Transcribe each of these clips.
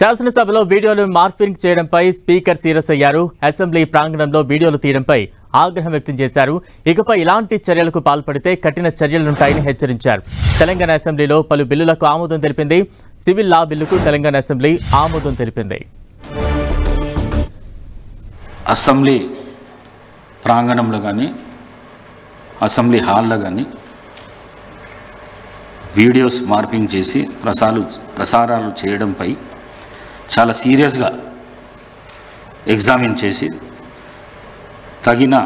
శాసనసభలో వీడియోలు మార్ఫింగ్ చేయడంపై స్పీకర్ సీరియస్ అయ్యారు అసెంబ్లీ ప్రాంగణంలో వీడియోలు తీయడంపై ఆగ్రహం వ్యక్తం చేశారు ఇకపై ఇలాంటి చర్యలకు పాల్పడితే కఠిన చర్యలుంటాయని హెచ్చరించారు తెలంగాణ అసెంబ్లీలో పలు బిల్లులకు ఆమోదం తెలిపింది సివిల్ లా బిల్లుకు తెలంగాణ అసెంబ్లీ ఆమోదం తెలిపింది అసెంబ్లీ ప్రాంగణంలో కానీ అసెంబ్లీ హాల్లో కానీ వీడియోస్ మార్పింగ్ చేసి ప్రసారాలు ప్రసారాలు చేయడంపై చాలా సీరియస్గా ఎగ్జామిన్ చేసి తగిన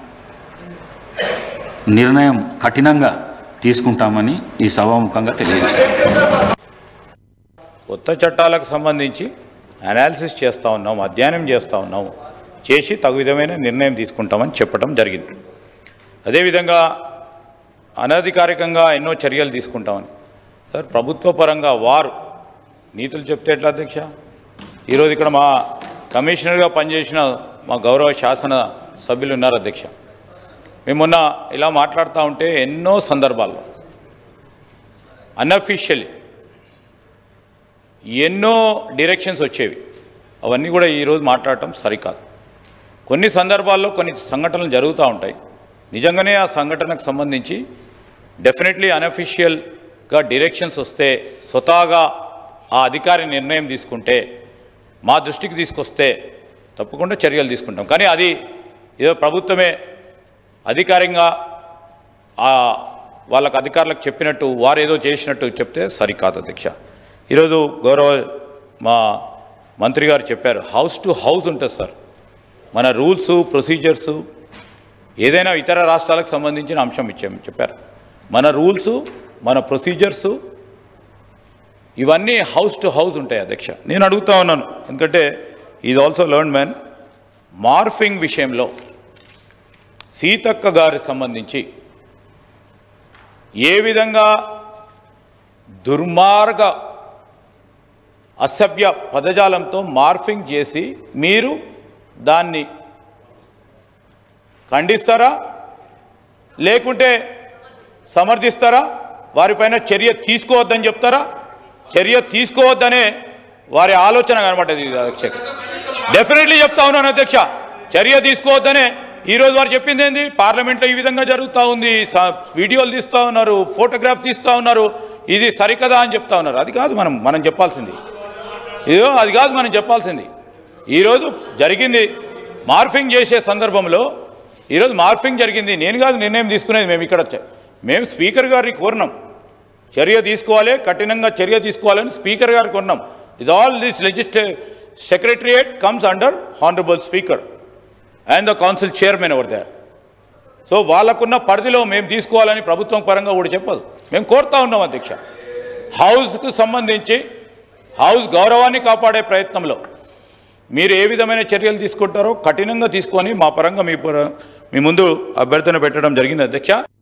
నిర్ణయం కఠినంగా తీసుకుంటామని ఈ సభాముఖంగా తెలియజేస్తాం కొత్త చట్టాలకు సంబంధించి అనాలిసిస్ చేస్తూ ఉన్నాం అధ్యయనం చేస్తూ ఉన్నాం చేసి తగు విధమైన నిర్ణయం తీసుకుంటామని చెప్పడం జరిగింది అదేవిధంగా అనధికారికంగా ఎన్నో చర్యలు తీసుకుంటామని సార్ ప్రభుత్వ పరంగా వారు నీతులు చెప్తే ఎట్లా అధ్యక్ష ఈరోజు ఇక్కడ మా కమిషనర్గా పనిచేసిన మా గౌరవ శాసన సభ్యులు ఉన్నారు అధ్యక్ష మేము మొన్న ఇలా మాట్లాడుతూ ఉంటే ఎన్నో సందర్భాల్లో అన్అఫీషియల్లీ ఎన్నో డైరెక్షన్స్ వచ్చేవి అవన్నీ కూడా ఈరోజు మాట్లాడటం సరికాదు కొన్ని సందర్భాల్లో కొన్ని సంఘటనలు జరుగుతూ ఉంటాయి నిజంగానే ఆ సంఘటనకు సంబంధించి డెఫినెట్లీ అన్అఫీషియల్గా డైరెక్షన్స్ వస్తే స్వతహాగా ఆ అధికారి నిర్ణయం తీసుకుంటే మా దృష్టికి తీసుకొస్తే తప్పకుండా చర్యలు తీసుకుంటాం కానీ అది ఏదో ప్రభుత్వమే అధికారికంగా ఆ వాళ్ళకి అధికారులకు చెప్పినట్టు వారు ఏదో చేసినట్టు చెప్తే సరికాదు అధ్యక్ష ఈరోజు గౌరవ మా మంత్రి గారు చెప్పారు హౌస్ టు హౌస్ ఉంటుంది సార్ మన రూల్స్ ప్రొసీజర్స్ ఏదైనా ఇతర రాష్ట్రాలకు సంబంధించిన అంశం ఇచ్చాము చెప్పారు మన రూల్స్ మన ప్రొసీజర్స్ ఇవన్నీ హౌస్ టు హౌస్ ఉంటాయి అధ్యక్ష నేను అడుగుతా ఉన్నాను ఎందుకంటే ఇది ఆల్సో లెర్న్ మ్యాన్ మార్ఫింగ్ విషయంలో సీతక్క గారికి సంబంధించి ఏ విధంగా దుర్మార్గ అసభ్య పదజాలంతో మార్ఫింగ్ చేసి మీరు దాన్ని ఖండిస్తారా లేకుంటే సమర్థిస్తారా వారిపైన చర్య తీసుకోవద్దని చెప్తారా చర్య తీసుకోవద్దనే వారి ఆలోచన కనబడ్డ అధ్యక్ష డెఫినెట్లీ చెప్తా ఉన్నాను అధ్యక్ష చర్య తీసుకోవద్దనే ఈరోజు వారు చెప్పింది ఏంది పార్లమెంట్లో ఈ విధంగా జరుగుతూ ఉంది స- వీడియోలు తీస్తూ ఉన్నారు ఫోటోగ్రాఫ్ తీస్తూ ఉన్నారు ఇది సరికదా అని చెప్తా ఉన్నారు అది కాదు మనం మనం చెప్పాల్సింది ఇదో అది కాదు మనం చెప్పాల్సింది ఈరోజు జరిగింది మార్ఫింగ్ చేసే సందర్భంలో ఈరోజు మార్ఫింగ్ జరిగింది నేను కాదు నిర్ణయం తీసుకునేది మేము ఇక్కడ చ- మేము స్పీకర్ గారిని కోరినాం చర్య తీసుకోవాలి కఠినంగా చర్య తీసుకోవాలని స్పీకర్ గారికి కోరినాం ఇది all this legislative secretariat comes under honourable speaker and the council chairman ever there so వాళ్ళకున్న పరిధిలో మేము తీసుకోవాలని ప్రభుత్వం పరంగా కూడా చెప్పదు మేము కోరుతా ఉన్నాం అధ్యక్ష హౌస్కు సంబంధించి హౌస్ గౌరవాన్ని కాపాడే ప్రయత్నంలో మీరు ఏ విధమైన చర్యలు తీసుకుంటారో కఠినంగా తీసుకొని మా పరంగా మీ పర- మీ ముందు అభ్యర్థన పెట్టడం జరిగింది అధ్యక్ష